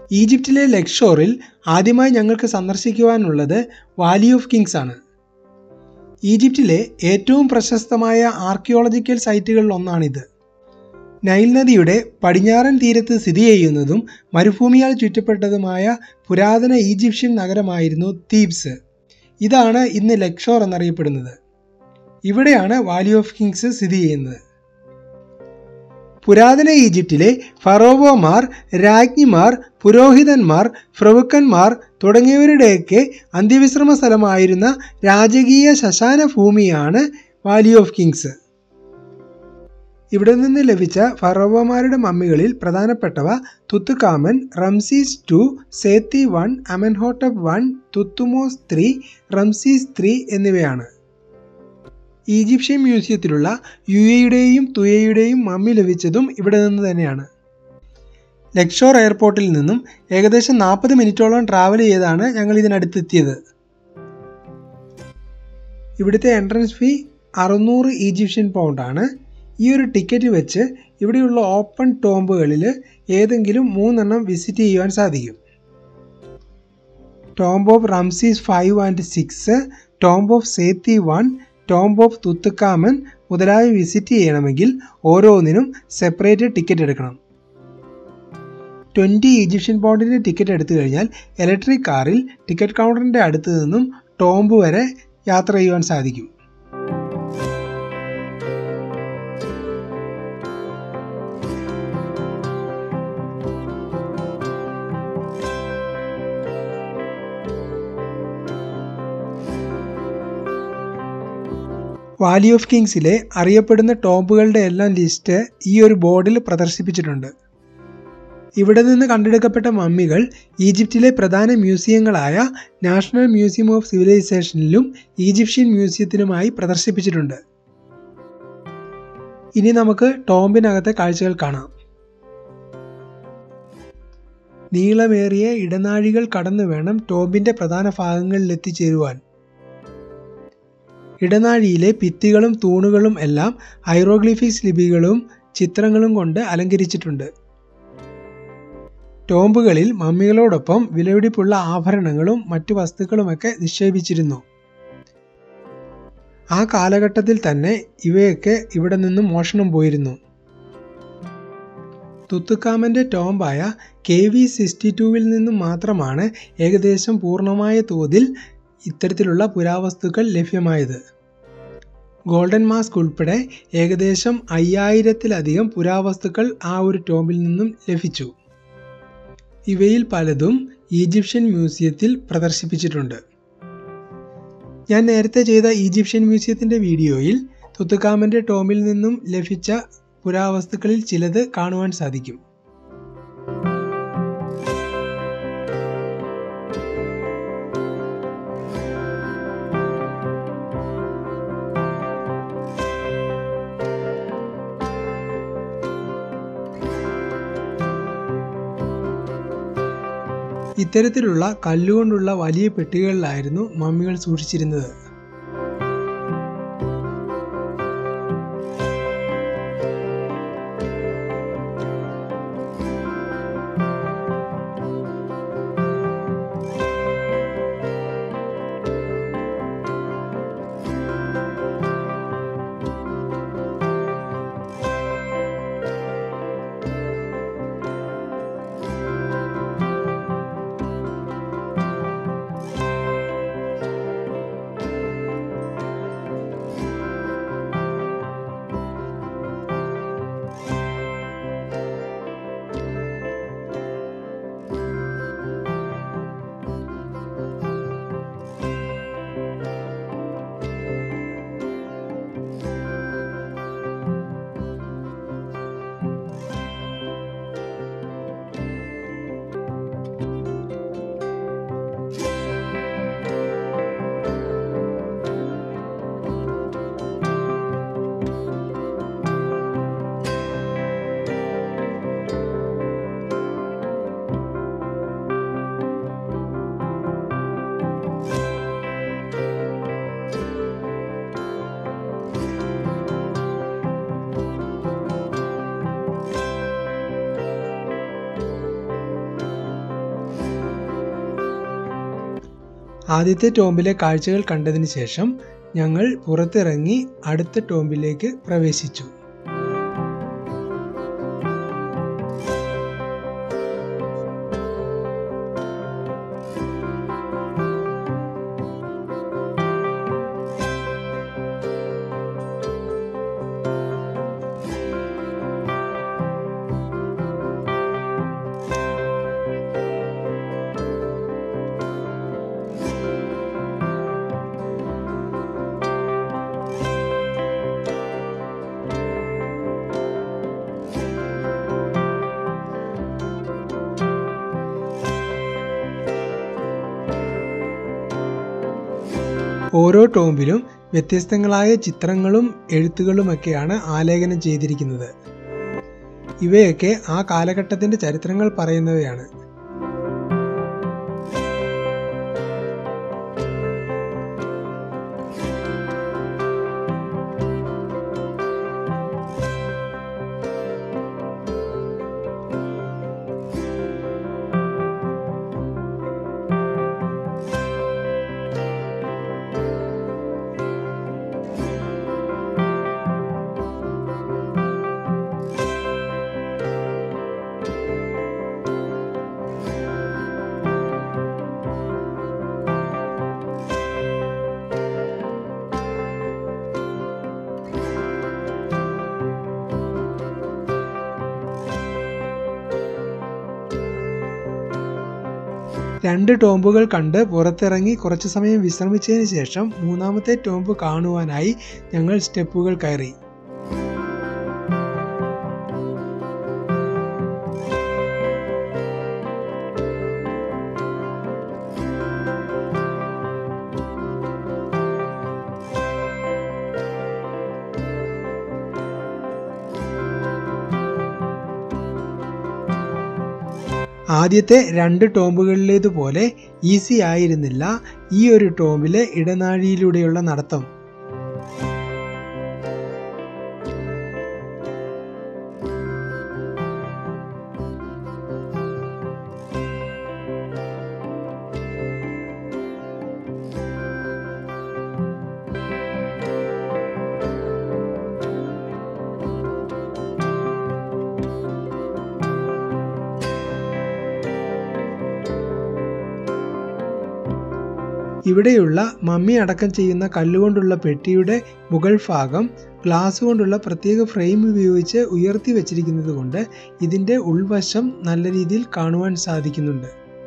ഈജിപ്തിലെ ലക്ഷോറിൽ ആദ്യമായി ഞങ്ങൾക്ക് സന്ദർശിക്കുവാനുള്ളത് വാലി ഓഫ് കിങ്സ് ആണ് ഈജിപ്തിലെ ഏറ്റവും പ്രശസ്തമായ ആർക്കിയോളജിക്കൽ സൈറ്റുകളിൽ ഒന്നാണിത് നൈൽ നദിയുടെ പടിഞ്ഞാറൻ തീരത്ത് സ്ഥിതി ചെയ്യുന്നതും മരുഭൂമിയാൽ ചുറ്റപ്പെട്ടതുമായ പുരാതന ഈജിപ്ഷ്യൻ നഗരമായിരുന്നു തീബ്സ് ഇതാണ് ഇന്ന് ലക്ഷോർ എന്നറിയപ്പെടുന്നത് ഇവിടെയാണ് വാലി ഓഫ് കിങ്സ് സ്ഥിതി ചെയ്യുന്നത് പുരാതന ഈജിപ്തിലെ ഫറോവോമാർ രാജ്ഞിമാർ പുരോഹിതന്മാർ പ്രഭുക്കന്മാർ തുടങ്ങിയവരുടെയൊക്കെ അന്ത്യവിശ്രമ സ്ഥലമായിരുന്ന രാജകീയ ശശാന ഭൂമിയാണ് വാലി ഓഫ് കിങ്സ് ഇവിടെ നിന്ന് ലഭിച്ച ഫറോവമാരുടെ മമ്മികളിൽ പ്രധാനപ്പെട്ടവ Tutankhamun Ramses two Seti one Amenhotep one Thutmose three Ramses three എന്നിവയാണ് ഈജിപ്ഷ്യൻ മ്യൂസിയത്തിലുള്ള യു എയുടെയും തുയയുടെയും മമ്മി ലഭിച്ചതും ഇവിടെ നിന്ന് തന്നെയാണ് ലക്ഷോർ എയർപോർട്ടിൽ നിന്നും ഏകദേശം നാൽപ്പത് മിനിറ്റോളം ട്രാവൽ ചെയ്താണ് ഞങ്ങൾ ഇതിനടുത്തെത്തിയത് ഇവിടുത്തെ എൻട്രൻസ് ഫീ അറുന്നൂറ് ഈജിപ്ഷ്യൻ പൗണ്ടാണ് ഈ ഒരു ടിക്കറ്റ് വെച്ച് ഇവിടെയുള്ള ഓപ്പൺ ടോംബുകളിൽ ഏതെങ്കിലും മൂന്നെണ്ണം വിസിറ്റ് ചെയ്യുവാൻ സാധിക്കും tomb of Ramses five and six tomb of Seti one tomb of Tutankhamun മുതലായവ വിസിറ്റ് ചെയ്യണമെങ്കിൽ ഓരോന്നിനും സെപ്പറേറ്റ് ടിക്കറ്റ് എടുക്കണം ട്വൻറ്റി ഈജിപ്ഷ്യൻ പൗണ്ടിൻ്റെ ടിക്കറ്റ് എടുത്തു കഴിഞ്ഞാൽ ഇലക്ട്രിക് കാറിൽ ടിക്കറ്റ് കൗണ്ടറിൻ്റെ അടുത്ത് നിന്നും ടോംബ് വരെ യാത്ര ചെയ്യുവാൻ സാധിക്കും വാലി ഓഫ് കിങ്സിലെ അറിയപ്പെടുന്ന ടോംബുകളുടെ എല്ലാം ലിസ്റ്റ് ഈ ഒരു ബോർഡിൽ പ്രദർശിപ്പിച്ചിട്ടുണ്ട് ഇവിടെ നിന്ന് കണ്ടെടുക്കപ്പെട്ട മമ്മികൾ ഈജിപ്തിലെ പ്രധാന മ്യൂസിയങ്ങളായ നാഷണൽ മ്യൂസിയം ഓഫ് സിവിലൈസേഷനിലും ഈജിപ്ഷ്യൻ മ്യൂസിയത്തിലുമായി പ്രദർശിപ്പിച്ചിട്ടുണ്ട് ഇനി നമുക്ക് ടോംബിനകത്തെ കാഴ്ചകൾ കാണാം നീളമേറിയ ഇടനാഴികൾ കടന്നു വേണം ടോംബിന്റെ പ്രധാന ഭാഗങ്ങളിൽ എത്തിച്ചേരുവാൻ ഇടനാഴിയിലെ ഭിത്തികളും തൂണുകളും എല്ലാം ഹൈറോഗ്ലിഫിക്സ് ലിപികളും ചിത്രങ്ങളും കൊണ്ട് അലങ്കരിച്ചിട്ടുണ്ട് ടോംബുകളിൽ മമ്മികളോടൊപ്പം വിലപിടിപ്പുള്ള ആഭരണങ്ങളും മറ്റു വസ്തുക്കളുമൊക്കെ നിക്ഷേപിച്ചിരുന്നു ആ കാലഘട്ടത്തിൽ തന്നെ ഇവയൊക്കെ ഇവിടെ നിന്നും മോഷണം പോയിരുന്നു തുത്തുക്കാമന്റെ ടോംബായ കെ വി സിക്സ്റ്റി ടൂവിൽ നിന്നും മാത്രമാണ് ഏകദേശം പൂർണ്ണമായ തോതിൽ ഇത്തരത്തിലുള്ള പുരാവസ്തുക്കൾ ലഭ്യമായത് ഗോൾഡൻ മാസ്ക് ഉൾപ്പെടെ ഏകദേശം അയ്യായിരത്തിലധികം പുരാവസ്തുക്കൾ ആ ഒരു ടോംബിൽ നിന്നും ലഭിച്ചു ഇവയിൽ പലതും ഈജിപ്ഷ്യൻ മ്യൂസിയത്തിൽ പ്രദർശിപ്പിച്ചിട്ടുണ്ട് ഞാൻ നേരത്തെ ചെയ്ത ഈജിപ്ഷ്യൻ മ്യൂസിയത്തിൻ്റെ വീഡിയോയിൽ തുത്തുക്കാമൻ്റെ ടോമിൽ നിന്നും ലഭിച്ച പുരാവസ്തുക്കളിൽ ചിലത് കാണുവാൻ സാധിക്കും ഇത്തരത്തിലുള്ള കല്ലുകൊണ്ടുള്ള വലിയ പെട്ടികളിലായിരുന്നു മമ്മികൾ സൂക്ഷിച്ചിരുന്നത് ആദ്യത്തെ ടോംബിലെ കാഴ്ചകൾ കണ്ടതിന് ശേഷം ഞങ്ങൾ പുറത്തിറങ്ങി അടുത്ത ടോംബിലേക്ക് പ്രവേശിച്ചു ഓരോ ടോംബിലും വ്യത്യസ്തങ്ങളായ ചിത്രങ്ങളും എഴുത്തുകളുമൊക്കെയാണ് ആലേഖനം ചെയ്തിരിക്കുന്നത് ഇവയൊക്കെ ആ കാലഘട്ടത്തിന്റെ ചരിത്രങ്ങൾ പറയുന്നവയാണ് രണ്ട് ടോംബുകൾ കണ്ട് പുറത്തിറങ്ങി കുറച്ചു സമയം വിശ്രമിച്ചതിന് ശേഷം മൂന്നാമത്തെ ടോംബ് കാണുവാനായി ഞങ്ങൾ സ്റ്റെപ്പുകൾ കയറി ആദ്യത്തെ രണ്ട് ടോംബുകളിലേതുപോലെ ഈസി ആയിരുന്നില്ല ഈ ഒരു ടോംബിലെ ഇടനാഴിയിലൂടെയുള്ള നടത്തം ഇവിടെയുള്ള മമ്മി അടക്കം ചെയ്യുന്ന കല്ലുകൊണ്ടുള്ള പെട്ടിയുടെ മുകൾ ഭാഗം ഗ്ലാസ് കൊണ്ടുള്ള പ്രത്യേക ഫ്രെയിം ഉപയോഗിച്ച് ഉയർത്തി വച്ചിരിക്കുന്നത് കൊണ്ട് ഇതിൻ്റെ ഉൾവശം നല്ല രീതിയിൽ കാണുവാൻ സാധിക്കുന്നുണ്ട്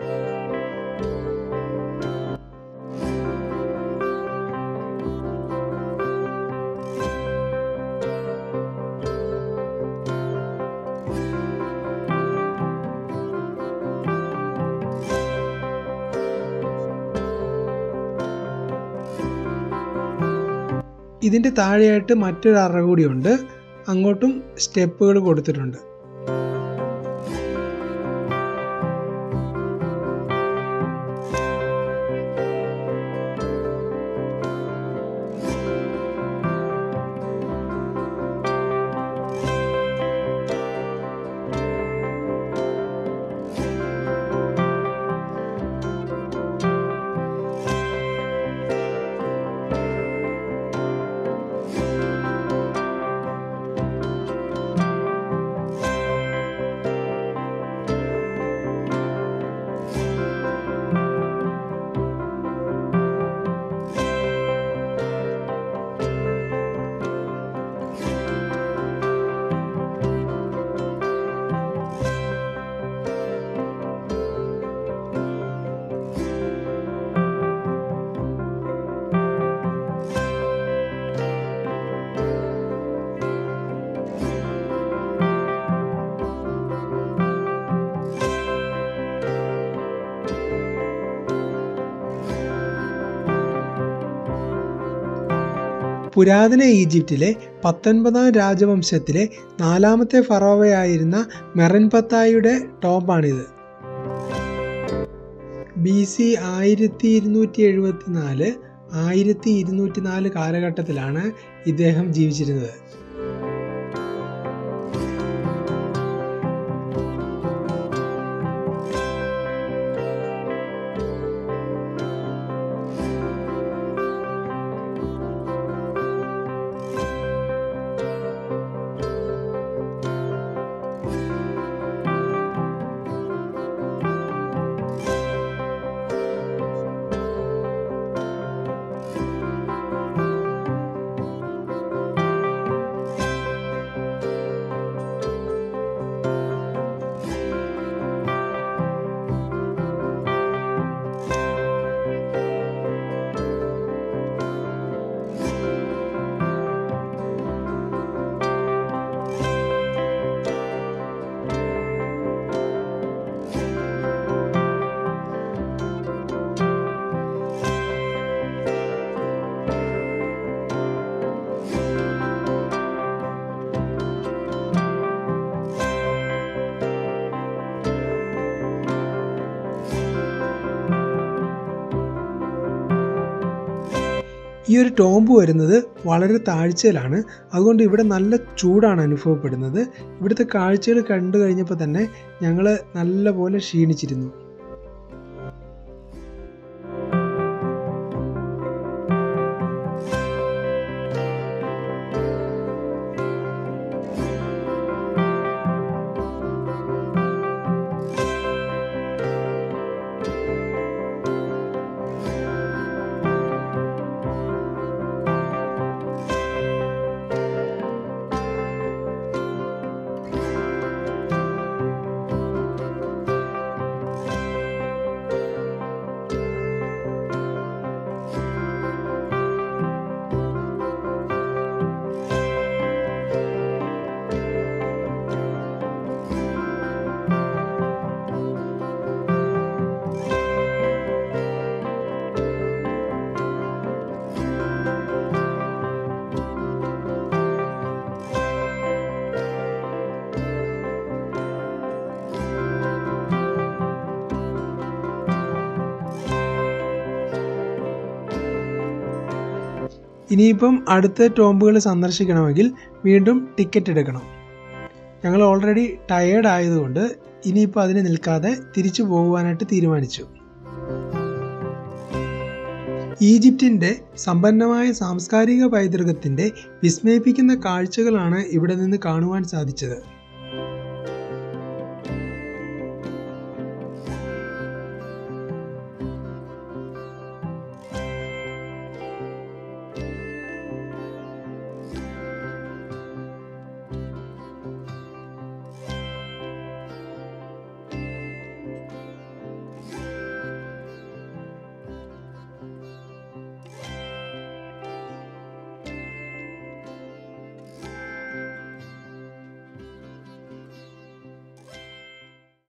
ഇതിൻ്റെ താഴെയായിട്ട് മറ്റൊരു അറ കൂടിയുണ്ട് അങ്ങോട്ടും സ്റ്റെപ്പുകൾ കൊടുത്തിട്ടുണ്ട് പുരാതന ഈജിപ്തിലെ പത്തൊൻപതാം രാജവംശത്തിലെ നാലാമത്തെ ഫറോവയായിരുന്ന മെറൻപത്തായുടെ ടോംബാണിത് ബി സി ആയിരത്തി ഇരുന്നൂറ്റി എഴുപത്തി നാല് ആയിരത്തി ഇരുന്നൂറ്റി നാല് കാലഘട്ടത്തിലാണ് ഇദ്ദേഹം ജീവിച്ചിരുന്നത് ഈ ഒരു ടോംബ് വരുന്നത് വളരെ താഴ്ചയിലാണ് അതുകൊണ്ട് ഇവിടെ നല്ല ചൂടാണ് അനുഭവപ്പെടുന്നത് ഇവിടുത്തെ കാഴ്ചകൾ കണ്ടു കഴിഞ്ഞപ്പോൾ തന്നെ ഞങ്ങൾ നല്ലപോലെ ക്ഷീണിച്ചിരുന്നു ഇനിയിപ്പം അടുത്ത ടോംബുകൾ സന്ദർശിക്കണമെങ്കിൽ വീണ്ടും ടിക്കറ്റ് എടുക്കണം ഞങ്ങൾ ഓൾറെഡി ടയേർഡ് ആയതുകൊണ്ട് ഇനിയിപ്പോൾ അതിന് നിൽക്കാതെ തിരിച്ചു പോകുവാനായിട്ട് തീരുമാനിച്ചു ഈജിപ്തിൻ്റെ സമ്പന്നമായ സാംസ്കാരിക പൈതൃകത്തിൻ്റെ വിസ്മയിപ്പിക്കുന്ന കാഴ്ചകളാണ് ഇവിടെ നിന്ന് കാണുവാൻ സാധിച്ചത്